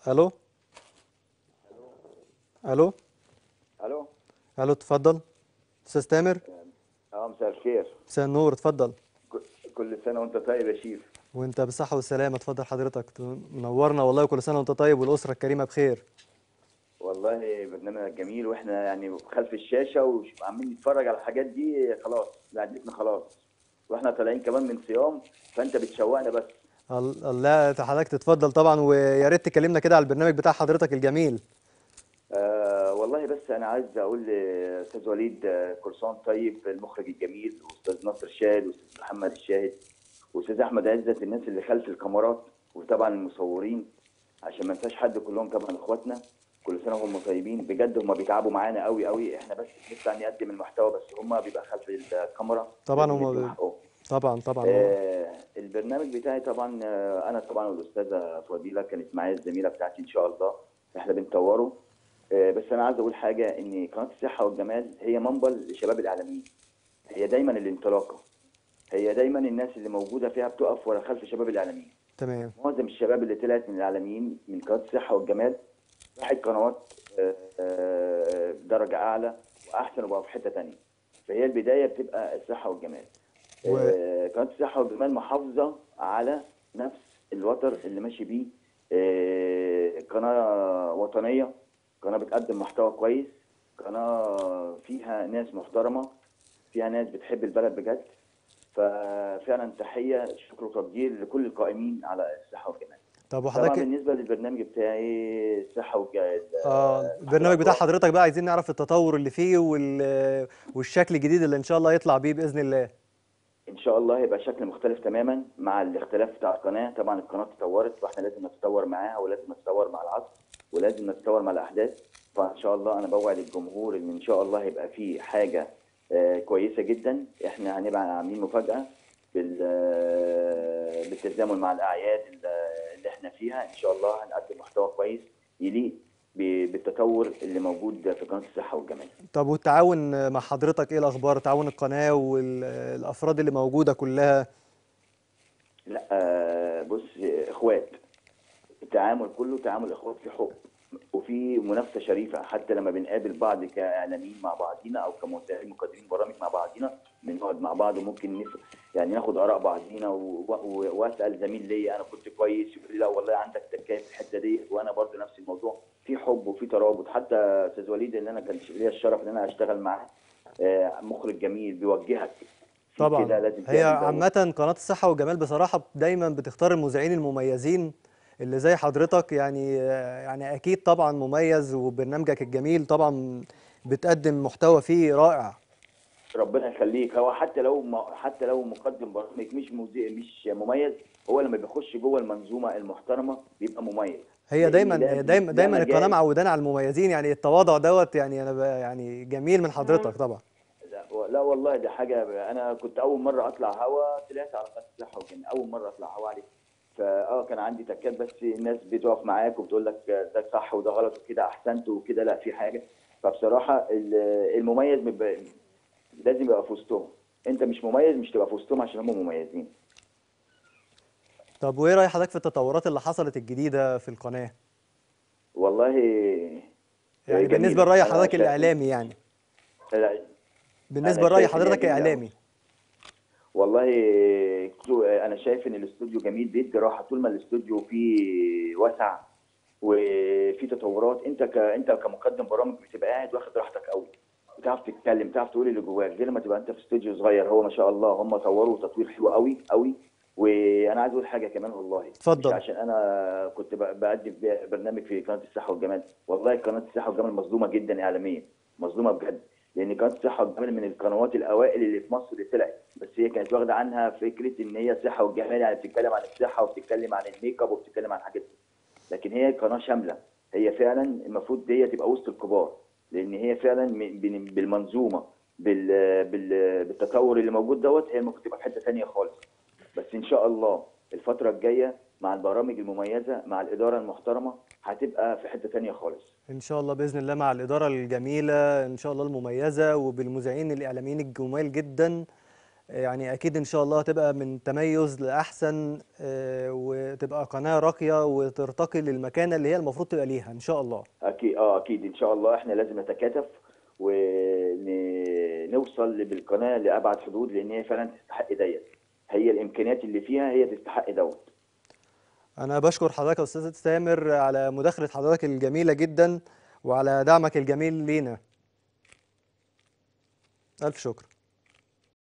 الو الو الو الو اتفضل استاذ تامر اه مساء الخير مساء النور اتفضل ك- كل سنه وانت طيب يا شيف وانت بالصحه والسلامه اتفضل حضرتك منورنا والله وكل سنه وانت طيب والاسره الكريمه بخير والله برنامج جميل واحنا يعني خلف الشاشه وعمالين نتفرج على الحاجات دي خلاص لعبتنا خلاص واحنا طالعين كمان من صيام فانت بتشوقنا بس ال- الله حضرتك تتفضل طبعا ويا ريت تكلمنا كده على البرنامج بتاع حضرتك الجميل آه والله بس انا عايز اقول لاستاذ وليد آه، كل سنه وأنت طيب المخرج الجميل واستاذ ناصر شاهد واستاذ محمد الشاهد واستاذ احمد عزت الناس اللي خلف الكاميرات وطبعا المصورين عشان ما ننساش حد كلهم طبعا اخواتنا كل سنه وهم طيبين بجد هم بيتعبوا معانا قوي قوي احنا بس بنطلع نقدم المحتوى بس هم بيبقى خلف الكاميرا طبعاً لازم هم يدوا بي- حقهم. طبعا طبعا آه البرنامج بتاعي طبعا آه انا طبعا والاستاذه فضيله كانت معايا الزميله بتاعتي ان شاء الله احنا بنطوره آه بس انا عايز اقول حاجه ان قناه الصحه والجمال هي منبر لشباب الاعلاميين هي دايما الانطلاقه هي دايما الناس اللي موجوده فيها بتقف ورا خلف شباب الاعلاميين تمام معظم الشباب اللي طلعت من الاعلاميين من قناه الصحه والجمال راحت قنوات آه، آه، درجه اعلى واحسن وبقوا في حته تانية فهي البدايه بتبقى الصحه والجمال و- آه، قناه الصحه والجمال محافظه على نفس الوتر اللي ماشي بيه آه، قناه وطنيه قناه بتقدم محتوى كويس قناه فيها ناس محترمه فيها ناس بتحب البلد بجد ففعلا تحيه شكر وتقدير لكل القائمين على الصحه والجمال طب طبعا وحضرتك بالنسبه للبرنامج بتاعي الصحه والجمال اه البرنامج بتاع حضرتك بقى عايزين نعرف التطور اللي فيه وال... والشكل الجديد اللي ان شاء الله يطلع بيه باذن الله ان شاء الله هيبقى شكل مختلف تماما مع الاختلاف بتاع القناه طبعا القناه تطورت واحنا لازم نتطور معاها ولازم نتطور مع العصر ولازم نتطور مع الاحداث فان شاء الله انا بوعد الجمهور ان ان شاء الله هيبقى في حاجه آه، كويسه جدا احنا هنبقى عاملين مفاجاه بال آه، بالتزامن مع الاعياد اللي اللي احنا فيها ان شاء الله هنقدم محتوى كويس يليق ب- بالتطور اللي موجود في قناه الصحه والجمال طب والتعاون مع حضرتك ايه الاخبار تعاون القناه والافراد اللي موجوده كلها لا آه، بص آه، اخوات التعامل كله تعامل اخوات في حب وفي منافسه شريفه حتى لما بنقابل بعض كاعلاميين مع بعضينا او كمقدمين مقدمين برامج مع بعضينا بنقعد مع بعض وممكن نف... يعني ناخد اراء بعضينا و... و... واسال زميل ليا انا كنت كويس يقول لي لا والله عندك تكايه في الحته دي وانا برضو نفس الموضوع في حب وفي ترابط حتى استاذ وليد اللي انا كان ليا الشرف ان انا اشتغل معاه آه، مخرج جميل بيوجهك في طبعا كده لازم هي تعمل ده. عامة قناة الصحة والجمال بصراحة دايما بتختار المذيعين المميزين اللي زي حضرتك يعني يعني أكيد طبعا مميز وبرنامجك الجميل طبعا بتقدم محتوى فيه رائع ربنا يخليك هو حتى لو ما حتى لو مقدم برامج مش مذيع مش مميز هو لما بيخش جوه المنظومه المحترمه بيبقى مميز هي لأن دايما ده- دايما ده دايما مجال- القناة معودانا على المميزين يعني التواضع دوت يعني أنا ب- يعني جميل من حضرتك طبعا لا, لا والله ده حاجه انا كنت اول مره اطلع هوا طلعت على قناه الصحه وكان اول مره اطلع هوا عليه فاه كان عندي تكات بس الناس بتقف معاك وبتقول لك ده صح وده غلط وكده احسنت وكده لا في حاجه فبصراحه ال- المميز بيبقى- لازم يبقى في وسطهم انت مش مميز مش تبقى في وسطهم عشان هم مميزين طب وإيه رأي حضرتك في التطورات اللي حصلت الجديدة في القناة والله يعني جميلة. بالنسبة لرأي أنا حضرتك شايف- الإعلامي يعني لا، بالنسبة أنا لرأي شايف إن هي حضرتك جميلة أوي. إعلامي والله كتو- انا شايف ان الاستوديو جميل بيدي راحه طول ما الاستوديو فيه وسع وفي تطورات انت ك... انت كمقدم برامج بتبقى قاعد واخد راحتك قوي بتعرف تتكلم بتعرف تقول اللي جواك غير ما تبقى انت في استوديو صغير هو ما شاء الله هم طوروا تطوير حلو قوي قوي وانا عايز اقول حاجه كمان والله اتفضل. مش عشان انا كنت ب- بقدم ب- برنامج في قناه الصحه والجمال والله قناه الصحه والجمال مظلومه جدا اعلاميا مظلومه بجد لان قناه الصحه والجمال من القنوات الاوائل اللي في مصر اللي طلعت بس هي كانت واخده عنها فكره ان هي صحه والجمال يعني بتتكلم عن الصحه وبتتكلم عن الميك اب وبتتكلم عن حاجات دي. لكن هي قناه شامله هي فعلا المفروض دي تبقى وسط الكبار لان هي فعلا م- بن- بالمنظومه بال بال بالتطور اللي موجود دوت هي المفروض تبقى في حته ثانيه خالص بس ان شاء الله الفتره الجايه مع البرامج المميزه مع الاداره المحترمه هتبقى في حته ثانيه خالص ان شاء الله باذن الله مع الاداره الجميله ان شاء الله المميزه وبالمذيعين الاعلاميين الجمال جدا يعني اكيد ان شاء الله تبقى من تميز لاحسن آه، وتبقى قناه راقيه وترتقي للمكانه اللي هي المفروض تبقى ليها ان شاء الله اكيد اه اكيد ان شاء الله احنا لازم نتكاتف ونوصل بالقناه لابعد حدود لان هي فعلا تستحق ديت هي الامكانيات اللي فيها هي تستحق دوت انا بشكر حضرتك يا استاذ سامر على مداخله حضرتك الجميله جدا وعلى دعمك الجميل لينا الف شكر